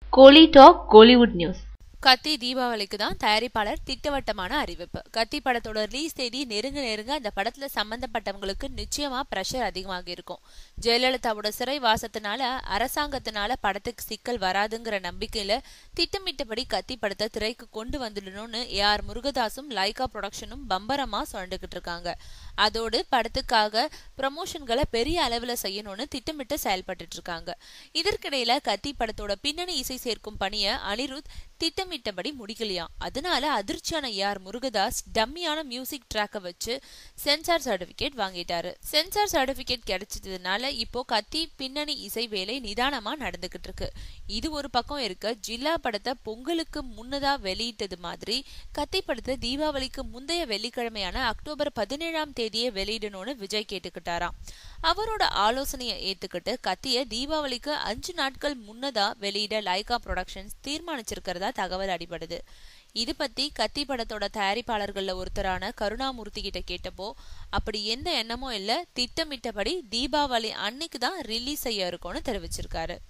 கோலி talk Kollywood news கத்தி தீபாவளிக்கு தான் தயாரிப்பாளர் திட்டவட்டமான அறிவிப்பு கத்தி படத்தோட ரிலீஸ் தேதி நெருங்க நெருங்க அந்த படத்துல சம்பந்தப்பட்டவங்களுக்கு நிச்சயமா பிரஷர் அதிகமாக இருக்கும் ஜெயலலிதாவோட சிறை வாசத்தினால அரசாங்கத்தினால படத்துக்கு சிக்கல் வராதுங்கிற நம்பிக்கையில திட்டமிட்டபடி கத்தி படத்தை திரைக்கு கொண்டு வந்துடணும்னு ஏ ஆர் முருகதாசும் லைகா ப்ரொடக்ஷனும் பம்பரமா சுரண்டுகிட்டு இருக்காங்க அதோடு படத்துக்காக ப்ரமோஷன்களை பெரிய அளவுல செய்யணும்னு திட்டமிட்டு செயல்பட்டு இருக்காங்க இதற்கிடையில கத்தி படத்தோட பின்னணி இசை சேர்க்கும் பணியை அனிருத் திட்டமிட்டபடி முடிக்கலையாம் அதனால அதிர்ச்சியான யார் முருகதாஸ் டம்மியான மியூசிக் ட்ராக்கை வச்சு சென்சார் சர்டிபிகேட் வாங்கிட்டாரு சென்சார் சர்டிபிகேட் கிடைச்சதுனால இப்போ கத்தி பின்னணி இசை வேலை நிதானமா நடந்துகிட்டு இருக்கு இது ஒரு பக்கம் இருக்க ஜில்லா படத்தை பொங்கலுக்கு முன்னதா வெளியிட்டது மாதிரி கத்தி படத்தை தீபாவளிக்கு முந்தைய வெள்ளிக்கிழமையான அக்டோபர் பதினேழாம் தேதியை வெளியிடணும்னு விஜய் கேட்டுக்கிட்டாராம் அவரோட ஆலோசனையை ஏத்துக்கிட்டு கத்திய தீபாவளிக்கு அஞ்சு நாட்கள் முன்னதா வெளியிட லைகா ப்ரொடக்ஷன்ஸ் தீர்மானிச்சிருக்கிறதா தகவல் அடிபடுது இது பத்தி கத்தி படத்தோட தயாரிப்பாளர்கள்ல ஒருத்தரான கருணாமூர்த்தி கிட்ட கேட்டப்போ அப்படி எந்த எண்ணமும் இல்ல திட்டமிட்டபடி தீபாவளி அன்னைக்கு தான் ரிலீஸ் செய்ய இருக்கும்னு தெரிவிச்சிருக்காரு